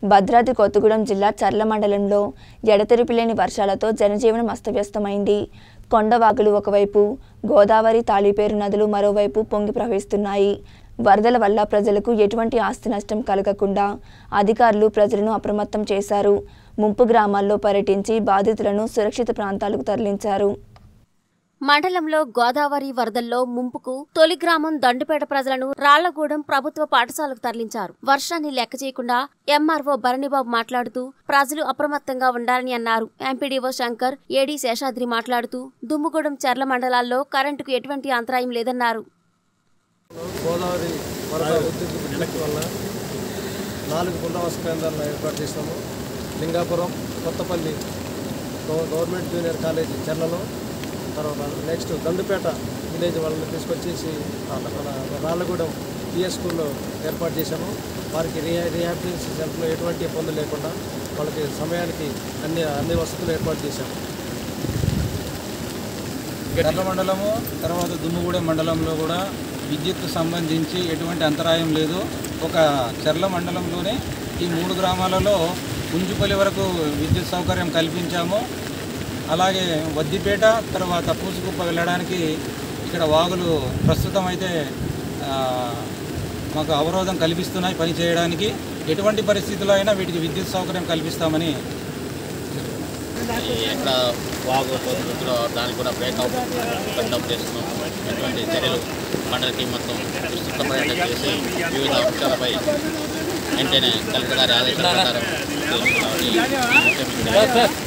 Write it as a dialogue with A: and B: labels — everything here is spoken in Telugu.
A: భద్రాద్రి కొత్తగూడెం జిల్లా చర్ల మండలంలో ఎడతెరిపి లేని వర్షాలతో జనజీవనం అస్తవ్యస్తమైంది కొండవాగులు ఒకవైపు గోదావరి తాళిపేరు నదులు మరోవైపు పొంగి ప్రవహిస్తున్నాయి వరదల వల్ల ప్రజలకు ఎటువంటి ఆస్తి నష్టం కలగకుండా అధికారులు ప్రజలను అప్రమత్తం చేశారు ముంపు గ్రామాల్లో పర్యటించి బాధితులను సురక్షిత ప్రాంతాలకు తరలించారు
B: మండలంలో గోదావరి వరదల్లో ముంపుకు తొలి గ్రామం దండుపేట ప్రజలను రాళ్లగూడెం ప్రభుత్వ పాఠశాలకు తరలించారు వర్షాన్ని లెక్క చేయకుండా ఎంఆర్ఓ భరణిబాబు మాట్లాడుతూ ప్రజలు అప్రమత్తంగా ఉండాలని అన్నారు ఎంపీడీఓ శంకర్ ఏడీ శేషాద్రి మాట్లాడుతూ దుమ్ముగూడెం చెర్ల మండలాల్లో కరెంటుకు ఎటువంటి అంతరాయం లేదన్నారు
C: గోదావరి వరద ఉధృతి వల్ల నాలుగు పునరావాస కేంద్రాలను ఏర్పాటు చేసినాము లింగాపురం కొత్తపల్లి గవ- గవర్నమెంట్ జూనియర్ కాలేజీ చెర్లలో తర్వాత నెక్స్ట్ దండుపేట విలేజ్ వాళ్ళని తీసుకొచ్చేసి మన రాళ్ళగూడెం పిఎస్ స్కూల్లో ఏర్పాటు చేశాము వారికి రియా రిహాబిలిటేషన్ సెంటర్లో ఎటువంటి ఇబ్బందులు లేకుండా వాళ్ళకి సమయానికి అన్ని అన్ని వసతులు ఏర్పాటు చేశాము
D: గట్ల మండలము తర్వాత దుమ్ముగూడెం మండలంలో కూడా విద్యుత్ సంబంధించి ఎటువంటి అంతరాయం లేదు ఒక చెర్ల మండలంలోనే ఈ మూడు గ్రామాలలో పుంజుపల్లి వరకు విద్యుత్ సౌకర్యం కల్పించాము అలాగే వద్దిపేట తర్వాత పూసుకుప్ప వెళ్ళడానికి ఇక్కడ వాగులు ప్రస్తుతం అయితే ఆ, మాకు అవరోధం కల్పిస్తున్నాయి పని చేయడానికి ఎటువంటి పరిస్థితుల్లో అయినా వీటికి విద్యుత్ సౌకర్యం కల్పిస్తామని
E: ఈ ఎక్కడ వాగు పొద్దులో దానికి కూడా బ్రేక్అవుట్ కట్అప్ చేస్తున్నాం ఎటువంటి చర్యలు మండలికి మొత్తం విస్తృత పర్యటన చేసి వివిధ అంశాలపై వెంటనే కలెక్టర్ గారి ఆదేశాల ప్రకారం తెలుసుకున్నామని ముఖ్యమంత్రి